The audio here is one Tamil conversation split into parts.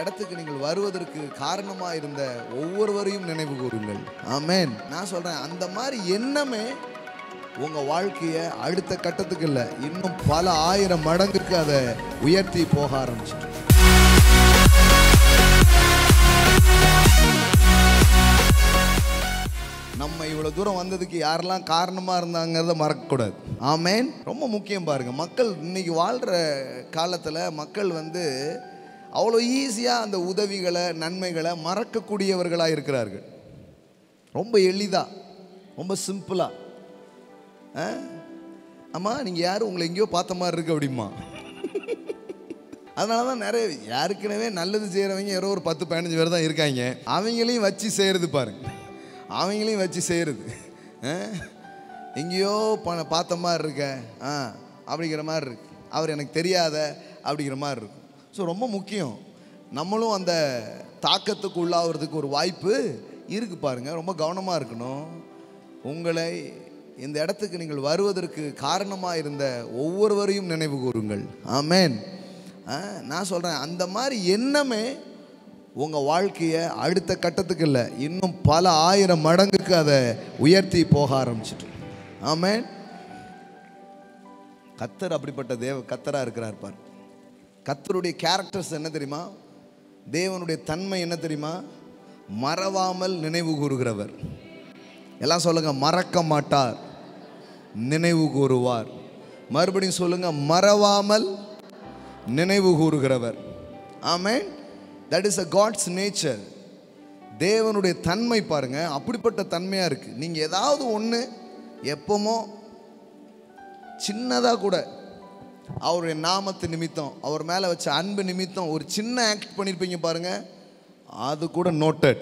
இடத்துக்கு நீங்கள் வருவதற்கு காரணமா இருந்த ஒவ்வொருவரையும் நினைவு கூறுங்கள் ஆமென் நான் சொல்றேன் அந்த மாதிரி எண்ணமே உங்க வாழ்க்கைய அடுத்த கட்டத்துக்கு இல்ல இன்னும் பல ஆயிரம் மடங்குக்கு அதை உயர்த்தி போக ஆரம்பிச்சிட்டு நம்ம இவ்வளவு தூரம் வந்ததுக்கு யாரெல்லாம் காரணமா இருந்தாங்கிறத மறக்கக்கூடாது ஆமேன் ரொம்ப முக்கியம் பாருங்க மக்கள் இன்னைக்கு வாழ்ற காலத்துல மக்கள் வந்து அவ்வளோ ஈஸியாக அந்த உதவிகளை நன்மைகளை மறக்கக்கூடியவர்களாக இருக்கிறார்கள் ரொம்ப எளிதாக ரொம்ப சிம்பிளாக அம்மா நீங்கள் யாரும் உங்களை எங்கேயோ பார்த்த மாதிரி இருக்கு அப்படிமா அதனால தான் நிறைய யாருக்குனவே நல்லது செய்கிறவங்க யாரோ ஒரு பத்து பதினஞ்சு பேர் தான் இருக்காங்க அவங்களையும் வச்சு செய்கிறது பாருங்க அவங்களையும் வச்சு செய்கிறது எங்கேயோ பண பார்த்த மாதிரி இருக்க ஆ அப்படிங்கிற மாதிரி இருக்கு அவர் எனக்கு தெரியாத அப்படிங்கிற மாதிரி இருக்கும் ஸோ ரொம்ப முக்கியம் நம்மளும் அந்த தாக்கத்துக்கு உள்ளாகிறதுக்கு ஒரு வாய்ப்பு இருக்கு பாருங்க ரொம்ப கவனமாக இருக்கணும் உங்களை இந்த இடத்துக்கு நீங்கள் வருவதற்கு காரணமாக இருந்த ஒவ்வொருவரையும் நினைவு கூறுங்கள் ஆமென் ஆ, நான் சொல்கிறேன் அந்த மாதிரி எண்ணமே உங்கள் வாழ்க்கையை அடுத்த கட்டத்துக்கு இல்லை இன்னும் பல ஆயிரம் மடங்குக்கு அதை உயர்த்தி போக ஆரம்பிச்சிட்டு ஆமென் கத்தர் அப்படிப்பட்ட தேவ கத்தராக இருக்கிறார் பார் கத்தருடைய கேரக்டர்ஸ் என்ன தெரியுமா தேவனுடைய தன்மை என்ன தெரியுமா மறவாமல் நினைவு கூறுகிறவர் எல்லாம் சொல்லுங்க மறக்க மாட்டார் நினைவு கூறுவார் மறுபடியும் சொல்லுங்க மறவாமல் நினைவு கூறுகிறவர் amen that is a God's nature தேவனுடைய தன்மை பாருங்க அப்படிப்பட்ட தன்மையாக இருக்கு நீங்க ஏதாவது ஒன்று எப்பமோ சின்னதாக கூட அவருடைய நாமத்து நிமித்தம் அவர் மேலே வச்ச அன்பு நிமித்தம் ஒரு சின்ன ஆக்ட் பண்ணியிருப்பீங்க பாருங்க அது கூட நோட்டட்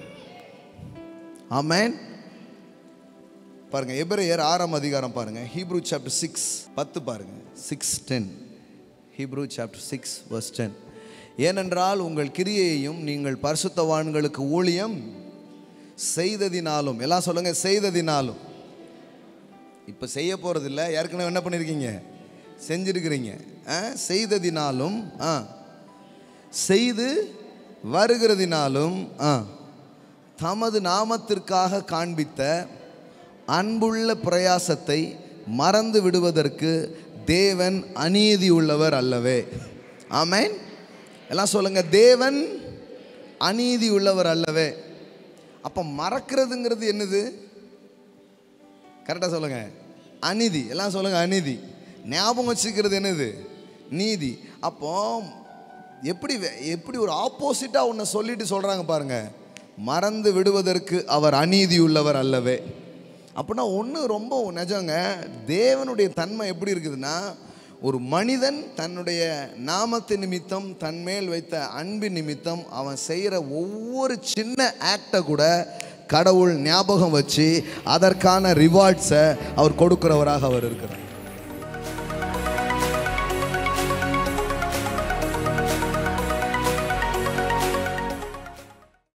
ஆமென் பாருங்க எபிரேயர் ஆறாம் அதிகாரம் பாருங்க ஹீப்ரூ சாப்டர் சிக்ஸ் பத்து பாருங்க six ten Hebrew chapter six verse ten ஏனென்றால் உங்கள் கிரியையையும் நீங்கள் பரிசுத்தவான்களுக்கு ஊழியம் செய்ததினாலும் எல்லாம் சொல்லுங்க செய்ததினாலும் இப்போ செய்ய போகிறது இல்லை ஏற்கனவே என்ன பண்ணியிருக்கீங்க செஞ்சிருக்கிறீங்க ஆ, செய்ததினாலும் ஆ செய்து வருகிறதினாலும் ஆ தமது நாமத்திற்காக காண்பித்த அன்புள்ள பிரயாசத்தை மறந்து விடுவதற்கு தேவன் அநீதி உள்ளவர் அல்லவே ஆமென் எல்லாம் சொல்லுங்க தேவன் அநீதி உள்ளவர் அல்லவே அப்போ மறக்கிறதுங்கிறது என்னது கரெக்டாக சொல்லுங்க அநீதி எல்லாம் சொல்லுங்க அநீதி ஞாபகம் வச்சுக்கிறது என்னது நீதி அப்போ எப்படி வே- எப்படி ஒரு ஆப்போசிட்டாக ஒன்று சொல்லிட்டு சொல்கிறாங்க பாருங்க மறந்து விடுவதற்கு அவர் அநீதி உள்ளவர் அல்லவே அப்படின்னா ஒன்று ரொம்ப நிஜங்க தேவனுடைய தன்மை எப்படி இருக்குதுன்னா ஒரு மனிதன் தன்னுடைய நாமத்து நிமித்தம் தன் மேல் வைத்த அன்பின் நிமித்தம் அவன் செய்கிற ஒவ்வொரு சின்ன ஆக்டை கூட கடவுள் ஞாபகம் வச்சு அதற்கான ரிவார்ட்ஸை அவர் கொடுக்கிறவராக அவர் இருக்கிறார்